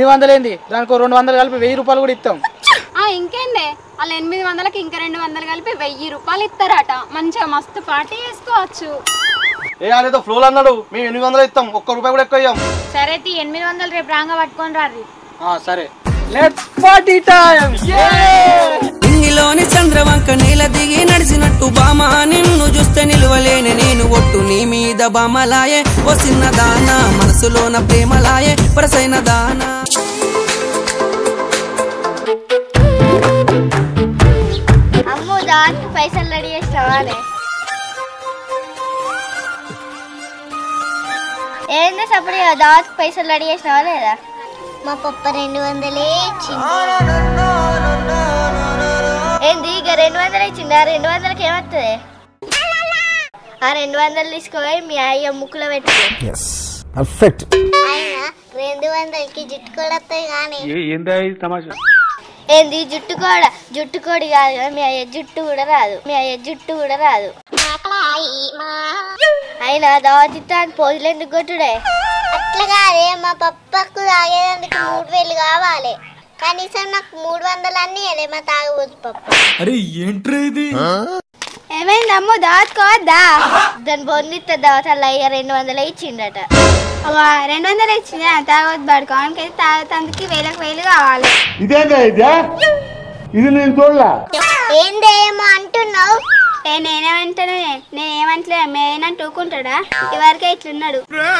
ఎనిమిది వందలు ఏంది దానికి రెండు వందలు కలిపి వెయ్యి రూపాయలు కూడా ఇస్తాం ఆ ఇంకేందే వాళ్ళు ఎనిమిది వందలకి ఇంకా రెండు వందలు కలిపి వెయ్యి రూపాయలు ఇస్తారట మంచిగా మస్తు పార్టీ చేసుకోవచ్చు ఏ అనేదో ఫ్లోలు అన్నాడు మేము ఎనిమిది వందలు ఇస్తాం ఒక్క రూపాయి కూడా ఎక్కువ ఇయ్యాం సరే తీ ఎనిమిది వందలు రేపు రాంగా పట్టుకొని రారి ఆ, సరే లెట్స్ పార్టీ టైం ఇంగిలోని చంద్రవంక నీల దిగి నడిచినట్టు బామ నిన్ను చూస్తే నిలువలేని నేను ఒట్టు నీ మీద బామలాయే ఓ చిన్న దాన మనసులోన ప్రేమలాయే వరసైన దానా అమ్ము దానికి పైసలు రెడీ చేస్తావానే ఏంది సప్పుడు దానికి పైసలు రెడీ చేసినావా లేదా మా పప్ప రెండు వందలే ఇచ్చింది ఏంది ఇక రెండు వందలు ఇచ్చింది ఆ రెండు వందలకి ఏమవుతుంది ఆ రెండు వందలు తీసుకుపోయి మీ అయ్య ముక్కులో పెట్టి ఆయన రెండు వందలకి జుట్టు కూడా వస్తాయి కానీ ఏంది జుట్టు కూడా జుట్టు కోడి కాదు కదా మీ అయ్య జుట్టు కూడా రాదు మీ అయ్య జుట్టు కూడా రాదు అయినా దావతిత్తాన్ని పోజులు ఎందుకు కొట్టుడే అట్లా కాదే మా పప్పకు తాగేందుకు మూడు వేలు కావాలి కనీసం నాకు మూడు వందలు అన్నీ అదే మా తాగబోతు పప్ప ఏమైంది అమ్మ దాచుకోవద్దా దాని బొందిస్తే దావతల్లో అయ్య రెండు వందలు ఇచ్చిండట రెండు వందలు ఇచ్చిందా తాగొద్దు పడుకోవడానికి తాగతందుకు వేలకు వేలు కావాలి ఏందేమో అంటున్నావు ఏ నేనేమంటాను నేనేమంటలే మేనంటే ఊకుంటాడా ఇవరకే ఇట్లున్నాడు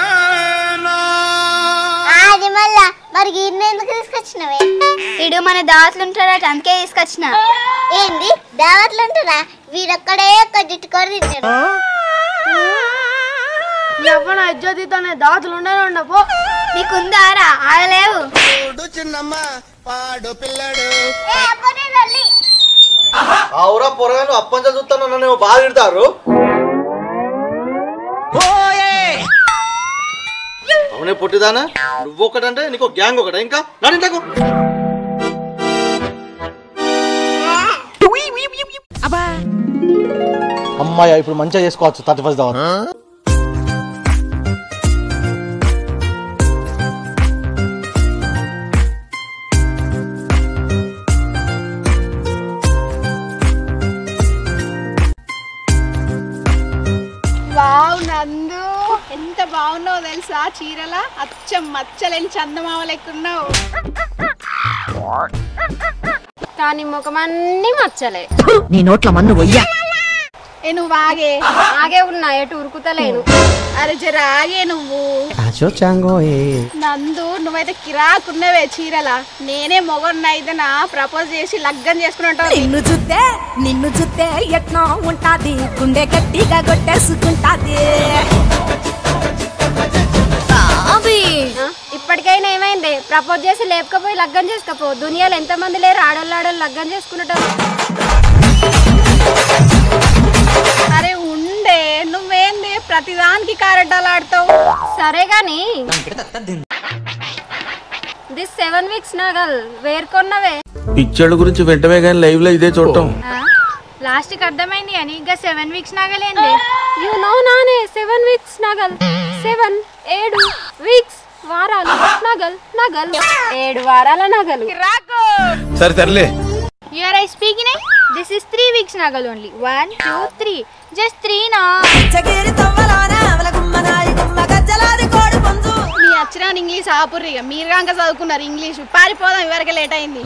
అది మళ్ళా మరి గిన్నె ఎందుకు తీసుకొచ్చినవే ఇడు మన దావత్లు ఉంటాడట అందుకే తీసుకొచ్చిన ఏంది దావత్లు ఉంటారా వీడొక్కడే ఒక్క జుట్టు కూడా తింటాడు ఎవన అజ్జోతితోనే దాతులు ఉండనే ఉండపో నీకుందారా ఆగలేవు ఏ అబ్బోనే లొల్లి. ఆవురా పొరగాను అప్పంచ చూస్తాను నన్ను బాగా తిడతారు అవునే పొట్టిదానా నువ్వు ఒకటంటే నీకు గ్యాంగ్ ఒకట ఇంకా నడింటకు అమ్మాయి ఇప్పుడు మంచిగా చేసుకోవచ్చు థర్టీ ఫస్ట్ దావత్ వావ్ నందు ఎంత బాగున్నావు తెలుసా చీరల అచ్చం మచ్చలేని చందమామ లెక్కున్నావు కానీ ముఖమన్నీ మచ్చలే నీ నోట్ల మన్ను వయ్యా ఏ నువ్వు ఆగే ఆగే ఉన్నా ఎటు ఉరుకుతలేను అరే జర ఆగే నువ్వు నందు నువ్వైతే కిరాకున్నవే చీరల నేనే మొగన్నైతే నా ప్రపోజ్ చేసి లగ్గం చేసుకున్నట్టు నిన్ను చూస్తే నిన్ను చూస్తే ఎట్నో ఉంటాది గుండె గట్టిగా కొట్టేసుకుంటాది ఇప్పటికైనా ఏమైంది ప్రపోజ్ చేసి లేపకపోయి లగ్గం చేసుకోపో దునియాలో ఎంత మంది లేరు ఆడోళ్ళు ఆడోళ్ళు లగ్గం చేసుకున్నట్టు అరే ఉండే నువ్వేంది ప్రతిదానికి కారెడ్డాలు ఆడతావు సరే గాని దిస్ సెవెన్ వీక్స్ నాగల్ వేరుకొన్నవే పిచ్చోళ్ళ గురించి వెంటనే కానీ లైవ్ లో ఇదే చూడటం లాస్ట్ కి అర్థమైంది అని ఇంకా సెవెన్ వీక్స్ నగలేండి యు నో నానే సెవెన్ వీక్స్ నగల్ సెవెన్ ఏడు వీక్స్ వారాలు నగల్ నగల్ ఏడు వారాల నగలు సరే తరలే you are I speaking this is three weeks నగల్ only one two three just three నా చగిరి తవ్వలోన అవల గుమ్మనాయి గుమ్మ గజ్జలాది కోడి పుంజు మీ అచ్చరాని ఇంగ్లీష్ ఆపుర్రి ఇక మీరు కాక చదువుకున్నారు ఇంగ్లీష్ పారిపోదాం ఇవరకు లేట్ అయింది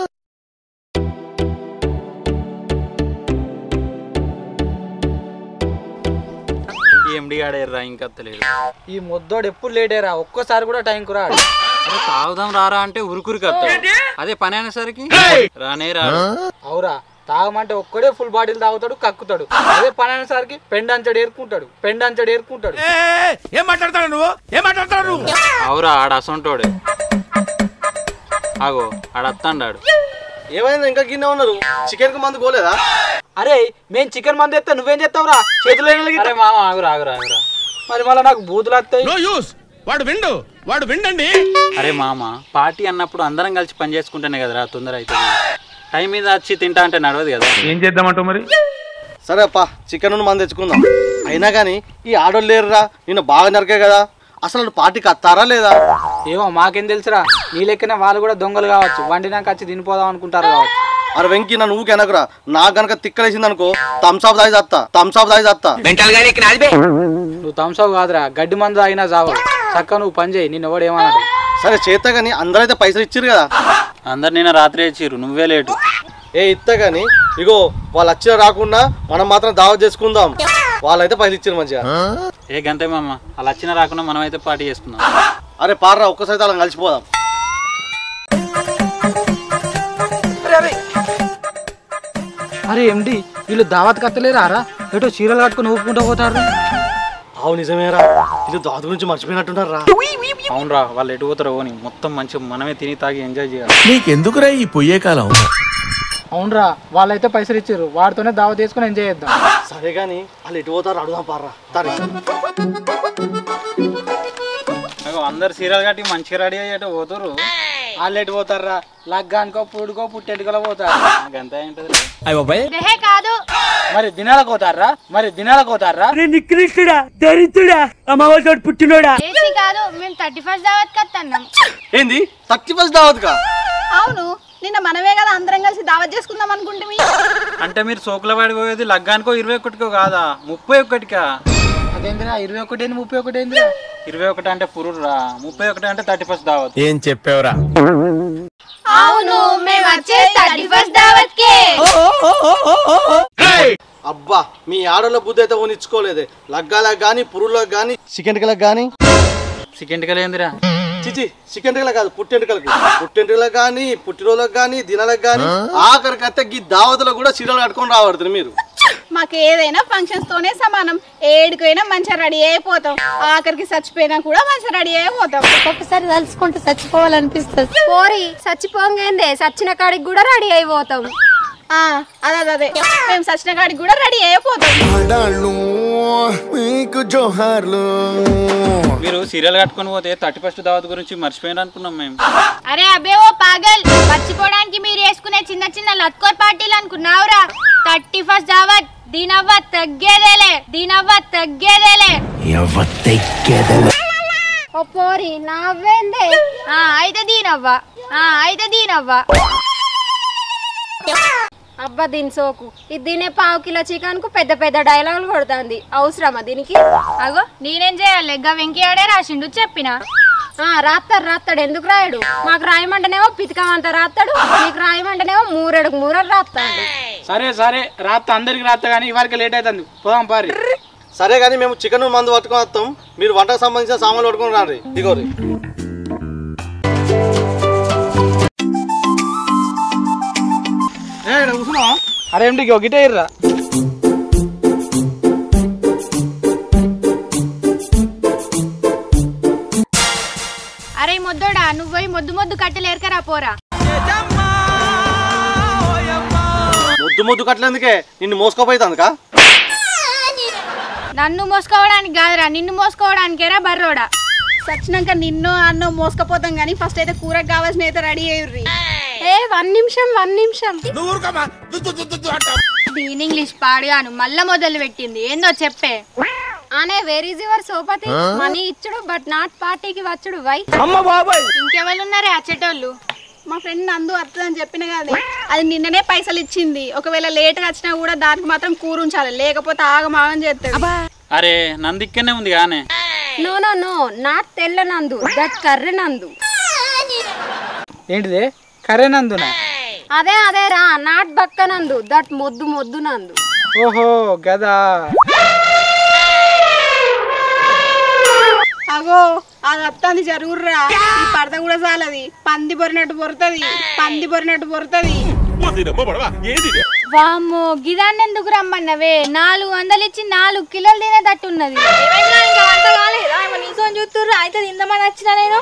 ఎండి ఆడేర్రా ఇంకా తెలియదు ఈ ముద్దోడు ఎప్పుడు లేటేరా ఒక్కసారి కూడా టైంకు రాడు అరే తాగుదాం రారా అంటే ఉరుకురికి వస్తాడు అదే పని అయినసరికి రానే రా అవురా తాగమంటే ఒక్కడే ఫుల్ బాటిల్ తాగుతాడు కక్కుతాడు అదే పని అనేసరికి పెండంచడు ఏరుకుంటాడు పెండంచడు ఏరుకుంటాడు ఏం మాట్లాడతాడు నువ్వు ఏం మాట్లాడతాడు నువ్వు అవురా ఆడ అసంటోడే ఆగో ఆడ అత్తండాడు ఏమైంది ఇంకా గిన్నె ఉన్నారు చికెన్ కు మందు పోలేదా అరే మేము చికెన్ మంది ఎత్తే నువ్వేం చేస్తావురా చేతులు ఏం అరే మామ ఆగురా ఆగురా ఆగురా మరి మళ్ళీ నాకు బూతులు వస్తాయి నో యూస్ వాడు విండు వాడు విండండి అరే మామ పార్టీ అన్నప్పుడు అందరం కలిసి పని చేసుకుంటేనే కదరా తొందర అవుతుంది టైం మీద వచ్చి తింటా అంటే నడవదు కదా ఏం చేద్దామంటావు మరి సరే అప్ప చికెన్ మంది తెచ్చుకుందాం అయినా కానీ ఈ ఆడోళ్ళు లేరురా నిన్ను బాగా నరికే కదా అసలు వాళ్ళు పార్టీకి వస్తారా లేదా ఏమో మాకేం తెలుసురా నీ లెక్కనే వాళ్ళు కూడా దొంగలు కావచ్చు వండినాక వచ్చి తినిపోదాం అనుకుంటారు కావచ్చు అరే వెంకీ నన్ను ఊకే అనకురా నాకు గనక తిక్కలేసింది అనుకో థమ్స్అప్ దాయి చత్తా థమ్స్అప్ దాయి చత్తా నువ్వు థమ్స్అప్ కాదురా గడ్డి మందు అయినా చావు చక్క నువ్వు పని చేయి నిన్ను ఎవడు ఏమన్నాడు సరే చేస్తా కానీ అందరైతే పైసలు ఇచ్చిర్రు కదా అందరు నిన్న రాత్రి ఇచ్చిర్రు నువ్వే లేటు ఏ ఇత్తా కానీ ఇగో వాళ్ళు వచ్చినా రాకుండా మనం మాత్రం దావత్ చేసుకుందాం వాళ్ళైతే పైసలు ఇచ్చారు మంచిగా ఏ గంతే మామ అలా వచ్చినా రాకుండా మనం అయితే పార్టీ చేసుకుందాం అరే పార్రా ఒక్కసారి అలా కలిసిపోదాం అరే ఎండి వీళ్ళు దావత్ కత్తలేరా రా ఎటో చీరలు కట్టుకుని ఊపుకుంటూ పోతారు అవు నిజమేరా ఇది దావత్ గురించి మర్చిపోయినట్టున్నారు రా అవునరా వాళ్ళు ఎటు పోతారో పోని మొత్తం మంచిగా మనమే తిని తాగి ఎంజాయ్ చేయాలి నీకెందుకురా ఈ పొయ్యే కాలం అవునరా వాళ్ళైతే పైసలు ఇచ్చారు వాడితోనే దావత్ తీసుకుని ఎంజాయ్ చేద్దాం సరే కానీ వాళ్ళు ఎటు పోతారు అడుగుదాం పార్రా తరి అగో అందరు సీరియల్ కట్టి మంచిగా రెడీ అయ్యేట పోతారు వాళ్ళు ఎటు పోతారా లగ్గానికో పుడుకో పుట్టెంటుకలో పోతారు గంతే ఏంటది దేహే కాదు మరి దినాలకు పోతారా మరి దినాలకు పోతారా ఏసీ కాదు మేము థర్టీ ఫస్ట్ దావత్ కత్తన్నాం ఏంది థర్టీ ఫస్ట్ దావత్ కా అవును నిన్న మనమే కదా అందరం కలిసి దావత్ చేసుకుందాం అనుకుంటే అంటే మీరు సోకుల పడి పోయేది లగ్గానికో ఇరవై ఒకటికో కాదా ముప్పై ఒకటికా అదేంద్రా ఇరవై ఒకటి ఏంది ముప్పై ఒకటి ఏందిరా ఇరవై ఒకటి అంటే పురుడురా ముప్పై ఒకటి అంటే థర్టీ ఫస్ట్ దావత్ ఏం చెప్పావురా అవును మేము వచ్చే థర్టీ ఫస్ట్ దావత్ కే అబ్బా మీ ఆడోళ్ళ బుద్ధి అయితే ఊనిచ్చుకోలేదే లగ్గాలకు కానీ పురులకు కానీ చికెన్కలకు కానీ చికెన్ ఏందిరా చిచి చికెన్కలకు కాదు పుట్టెంటుకలకు పుట్టెంటుకలకు కానీ పుట్టినరోజులకు కానీ దినాలకు కానీ ఆఖరికి అత్తే గీ దావతులకు కూడా చీరలు కట్టుకొని రావడుతుంది మీరు మాకు ఏదైనా ఫంక్షన్స్ తోనే సమానం ఏడుకైనా మంచిగా రెడీ అయిపోతాం ఆఖరికి చచ్చిపోయినా కూడా మంచిగా రెడీ అయిపోతాం ఒక్కొక్కసారి తలుచుకుంటూ చచ్చిపోవాలనిపిస్తుంది పోరి చచ్చిపోంగేందే చచ్చిన కాడికి కూడా రెడీ అయిపోతాం ఆ, అదే అదే, అదే మేము చచ్చిన కాడికి కూడా రెడీ అయిపోతాం మీరు సీరియల్ కట్టుకొని పోతే థర్టీ ఫస్ట్ దావత్ గురించి మర్చిపోయిన అనుకున్నాం మేము అరే అబే ఓ పాగల్ మర్చిపోవడానికి మీరు వేసుకునే చిన్న చిన్న లత్కోర్ పార్టీలు అనుకున్నావురా థర్టీ ఫస్ట్ దావత్ దీనవ్వ తగ్గేదేలే దీనవ్వ తగ్గేదేలే ఓ పోరి నవ్వేందే ఆ అయితే దీనవ్వ ఆ అయితే దీనవ్వ అబ్బా దీని సోకు ఇది తినే పావు కిలో చికెన్ కు పెద్ద పెద్ద డైలాగులు కొడుతుంది అవసరమా దీనికి అగో నేనేం చేయాలి గా వెంకయ్యాడే రాసిండు చెప్పిన ఆ రాస్తాడు రాస్తాడు ఎందుకు రాయడు మాకు రాయమంటేనేమో పితికమంత రాస్తాడు నీకు రాయమంటేనేమో మూరెడుకు మూరెడు రాస్తాడు సరే సరే రాత్త అందరికి రాత్త కానీ ఇవాళకి లేట్ అవుతుంది పోదాం పారి సరే కానీ మేము చికెన్ మందు పట్టుకొని వస్తాం మీరు వంటకు సంబంధించిన సామాన్లు పట్టుకొని రాండి ఇగోరి ఏ ఈడ కూర్చున్నావా? అరే ఏంటి ఒకటే ఇర్రా అరే మొద్దోడా నువ్వు పోయి మొద్దు మొద్దు కట్టెలు ఏరకరా పోరా ముద్దు ముద్దు కట్టలేందుకే నిన్ను మోసుకోపోతుందికా నన్ను మోసుకోవడానికి కాదురా నిన్ను మోసుకోవడానికేరా బర్రోడా చచ్చినాక నిన్నో అన్నో మోసకపోతాం కానీ ఫస్ట్ అయితే కూరకు కావాల్సిన అయితే రెడీ అయ్యుర్రి ఏ వన్ నిమిషం వన్ నిమిషం దీని ఇంగ్లీష్ పాడుగాను మళ్ళా మొదలు పెట్టింది ఏందో చెప్పే అనే వేర్ ఈజ్ యువర్ సోపతి మనీ ఇచ్చుడు బట్ నాట్ పార్టీకి వచ్చుడు వై ఇంకెవరు ఉన్నారే అచ్చేటోళ్ళు మా ఫ్రెండ్ నందు వస్తుందని చెప్పిన కదా అది నిన్ననే పైసలు ఇచ్చింది ఒకవేళ లేట్గా వచ్చినా కూడా దానికి మాత్రం కూర ఉంచాలి లేకపోతే ఆగమాగం చేస్తుంది అరే నందిక్కనే ఉంది కానీ నో నో నో నాట్ తెల్ల నందు దట్ కర్రె నందు ఏంటిది కరేనందున అదే అదే రా నాట్ బక్క నందు దట్ మొద్దు మొద్దు నందు ఓహో గదా అగో అది వస్తుంది జరుగుర్రా ఈ పడత కూడా చాలది పంది బొరినట్టు బొరుతుంది పంది బొరినట్టు బొరుతుంది వామ్మో గిదాన్ని ఎందుకు రమ్మన్నవే నాలుగు వందలు ఇచ్చి నాలుగు కిలోలు తినేటట్టున్నది చూస్తుర్రు అయితే తిందామని వచ్చిన నేను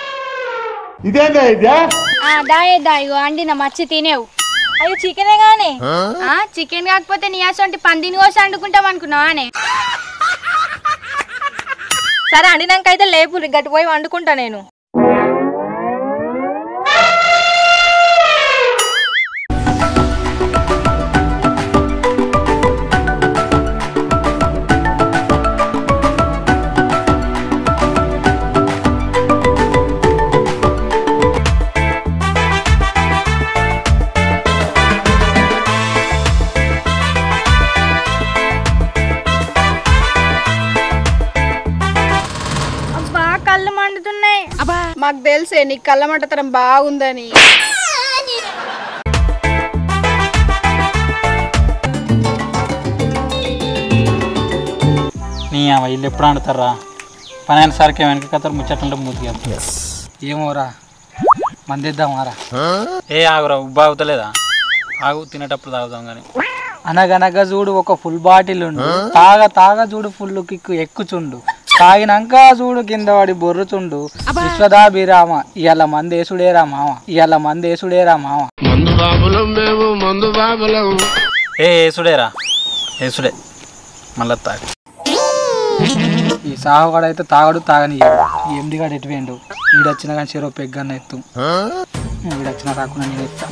ఆ, దాయే దాయిగో అండి నా మచ్చి తినేవు అయ్యో చికెనే గానే చికెన్ కాకపోతే నీ అసొంటి పందిని కోసి వండుకుంటాం అనుకున్నావానే సరే అండినాక అయితే లేపు గట్టి పోయి వండుకుంటా నేను కళ్ళు మండుతున్నాయి మాకు తెలుసే నీకు కళ్ళ మంటతనం బాగుందని నీ అవ్వ ఇల్లు ఎప్పుడు ఆడుతారా పని అయిన సరికి వెనక కథలు ముచ్చట్లంటే మూతికి ఏమోరా మందిద్దామారా ఏ ఆగురా ఉబ్బా అవుతలేదా ఆగు తినేటప్పుడు తాగుదాం కానీ అనగనగా చూడు ఒక ఫుల్ బాటిల్ ఉండు తాగ తాగ చూడు ఫుల్ కిక్కు ఎక్కుచుండు తాగినాక చూడు కింద వాడి బొర్రుచుండు విశ్వదాభిరామ ఇవాళ మందేసుడేరా మామ ఇవాళ మందేసుడేరా మామ ఏ ఏసుడేరా ఏసుడే మళ్ళా తాగు ఈ సాహుగాడు అయితే తాగడు తాగని ఈ ఎండి గాడు ఎటు పోయిండు వీడొచ్చిన కానీ చెరో పెగ్గన్న ఎత్తు వీడొచ్చిన రాకుండా నేను ఎత్తా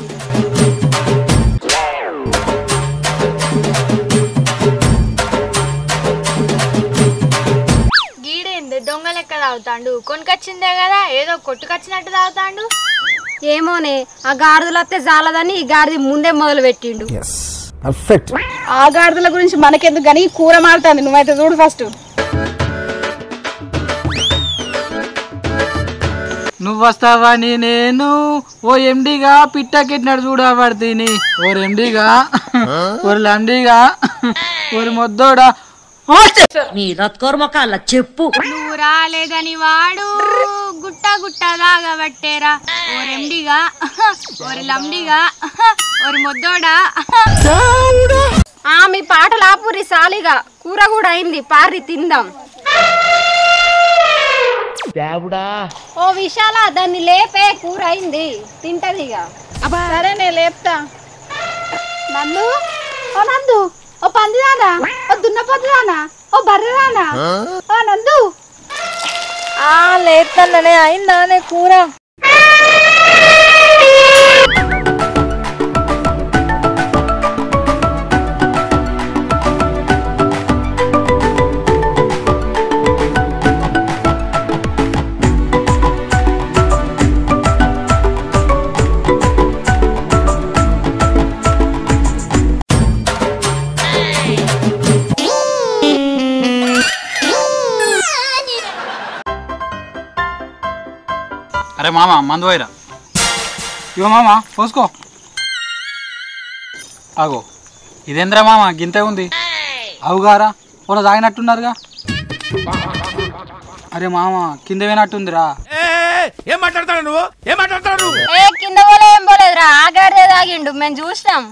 గీడేంది దొంగ లెక్క తాగుతాండు కొనుకొచ్చిందే కదా ఏదో కొట్టుకొచ్చినట్టు తాగుతాండు ఏమోనే ఆ గాడిదలు వస్తే జాలదని ఈ గాడిది ముందే మొదలు పెట్టిండు ఆ గాడిదల గురించి మనకెందుకు కానీ కూర మారుతుంది నువ్వైతే చూడు ఫస్ట్ నువ్వు వస్తావని నేను ఓ ఎండిగా పిట్టకెట్టినాడు చూడబడితేని ఓ ఎండిగా ఓ లండిగా ఓరి మొద్దోడా మీ రత్కోర్మకాల చెప్పు నువ్వు రాలేదని వాడు గుట్ట గుట్ట దాగబట్టేరా ఓరెండిగా ఓరి లండిగా ఓరి మొద్దోడా ఆ మీ పాటలు ఆపురి సాలిగా కూర కూడా అయింది పారి తిందాం ఓ విశాల దాన్ని లేపే కూర అయింది తింటదిగా సరే నేను లేపుతా నందు ఓ నందు ఓ పందిదానా ఓ దున్నపోతుదానా ఓ బర్రెదానా ఓ నందు ఆ లేపుతానే అయిందానే కూర అరే మామ మందు పోయిరా ఇగో మామ పోసుకో ఆగో ఇదేంద్రా మామ గింతే ఉంది అవుగారా వాళ్ళు తాగినట్టున్నారుగా అరే మామ కింద పోయినట్టుందిరా ఏం మాట్లాడతాడు నువ్వు ఏం మాట్లాడతాడు నువ్వు ఏ కింద పోలే ఏం పోలేదురా ఆ గాడిదే తాగిండు మేము చూసినాం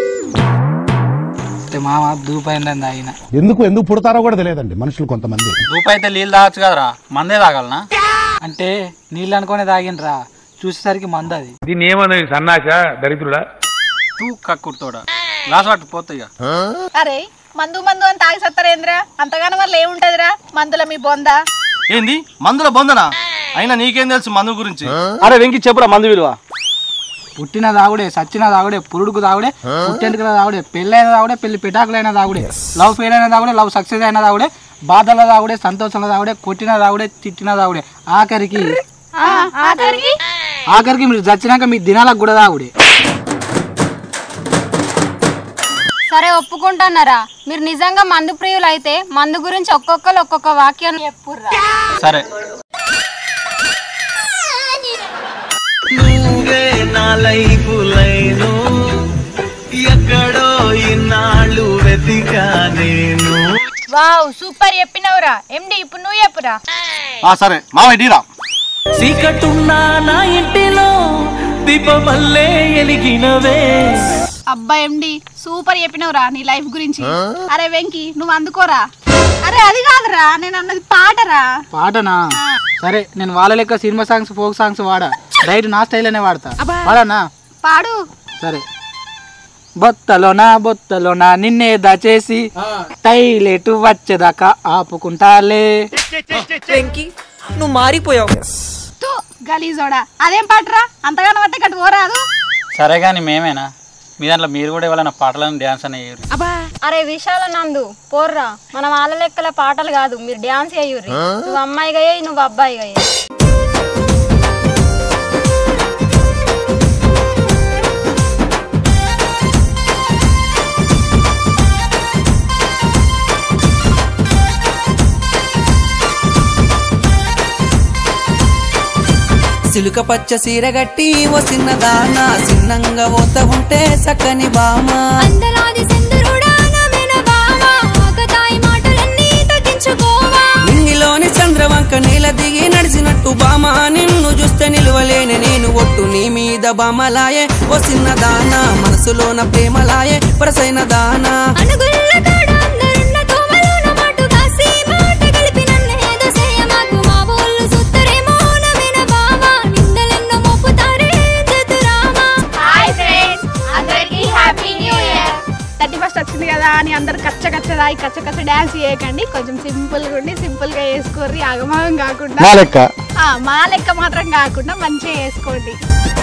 అంటే మామ దూపైందని తాగిన ఎందుకు ఎందుకు పుడతారో కూడా తెలియదండి మనుషులు కొంతమంది రూపాయి అయితే నీళ్ళు తాగొచ్చు కదరా మందే తాగాలనా అంటే నీళ్ళు అనుకునే తాగినరా చూసేసరికి మంద అది దీన్ని ఏమన్నది సన్నాస దరిద్రుడా తూ కక్కుర్తోడా గ్లాస్ పట్టు పోతాయి ఇక. అరే మందు మందు అని తాగి సత్తారేంద్రా అంతగానో వల్ల ఏముంటదిరా మందుల మీ బొంద ఏంది మందుల బొందనా అయినా నీకేం తెలుసు మందు గురించి అరే వెంకి చెప్పురా మందు విలువ పుట్టిన తాగుడే సచ్చిన తాగుడే పురుడుకు తాగుడే పుట్టెంటుకల తాగుడే పెళ్ళైన తాగుడే పెళ్లి పిటాకులైన తాగుడే లవ్ ఫెయిల్ అయిన తాగుడే లవ్ సక్సెస్ అయిన తాగుడే బాధల తాగుడే సంతోషంలో తాగుడే కొట్టిన తాగుడే తిట్టిన తాగుడే ఆఖరికి ఆఖరికి ఆఖరికి మీరు చచ్చినాక మీ దినాలకు కూడా తాగుడే సరే ఒప్పుకుంటున్నారా మీరు నిజంగా మందు ప్రియులు అయితే మందు గురించి ఒక్కొక్కరు ఒక్కొక్క వాక్యం చెప్పుర్రా సరే నువ్వే నా లైఫ్ లైను ఎక్కడో ఇన్నాళ్ళు వెతికా నేను వావ్ సూపర్ చెప్పినవురా ఎండి ఇప్పుడు నువ్వు చెప్పురా ఆ సరే మామ ఇటీరా చీకటున్నా నా ఇంటిలో దీపమల్లే ఎలిగినవే అబ్బా ఎండి సూపర్ చెప్పినవురా నీ లైఫ్ గురించి అరే వెంకి నువ్వు అందుకోరా అరే అది కాదురా నేను అన్నది పాటరా పాటనా సరే నేను వాళ్ళ లెక్క సినిమా సాంగ్స్ ఫోక్ సాంగ్స్ వాడా డైరెక్ట్ నా స్టైల్ అనే వాడతా వాడనా పాడు సరే బొత్తలోనా బొత్తలోనా నిన్నే దాచేసి టైలెట్ వచ్చేదాకా ఆపుకుంటాలే వెంకీ నువ్వు మారిపోయావు తూ, గలీజోడా అదేం పాటరా అంతగానో వస్తే గట్టు పోరాదు సరే కానీ మేమేనా మీ దాంట్లో మీరు కూడా ఎవరైనా పాటలను డ్యాన్స్ అని వేయరు అరే విశాల నందు పోర్రా మన వాళ్ళ లెక్కల పాటలు కాదు మీరు డ్యాన్స్ చేయుర్రి నువ్వు అమ్మాయిగా అయ్యి నువ్వు అబ్బాయిగా అయ్యి చిలుక పచ్చ సీర గట్టి ఓ చిన్నదాన చిన్నంగా పోత ఉంటే సక్కని బామ అందలాది సెందురుడా నమ్మిన బావా ఆకతాయి మాటలన్నీ తగ్గించుకోవా నింగిలోని చంద్రవంక నీల దిగి నడిచినట్టు బామ నిన్ను చూస్తే నిలువలేని నేను ఒట్టు నీ మీద బామలాయే ఓ చిన్నదాన మనసులోన ప్రేమలాయే వరసైన దానా అనుగుల్ల కాడ అందరున్న తోమలోన మాటు కాసి మాట కలిపి నన్నేదో చేయమాకు మా ఊళ్ళు సుత్తరేమో నమ్మిన బావా నిందలెన్నో మోపుతారే చతురామా హాయ్ ఫ్రెండ్స్ అందరికీ happy new year thirty first వచ్చింది కదా అని అందరు కచ్చ కచ్చ రాయి కచ్చ కచ్చ డాన్స్ చేయకండి కొంచెం సింపుల్ గా ఉండి సింపుల్ గా వేసుకోర్రి ఆగమాగం కాకుండా మా లెక్క ఆ, మా లెక్క మాత్రం కాకుండా మంచిగా వేసుకోండి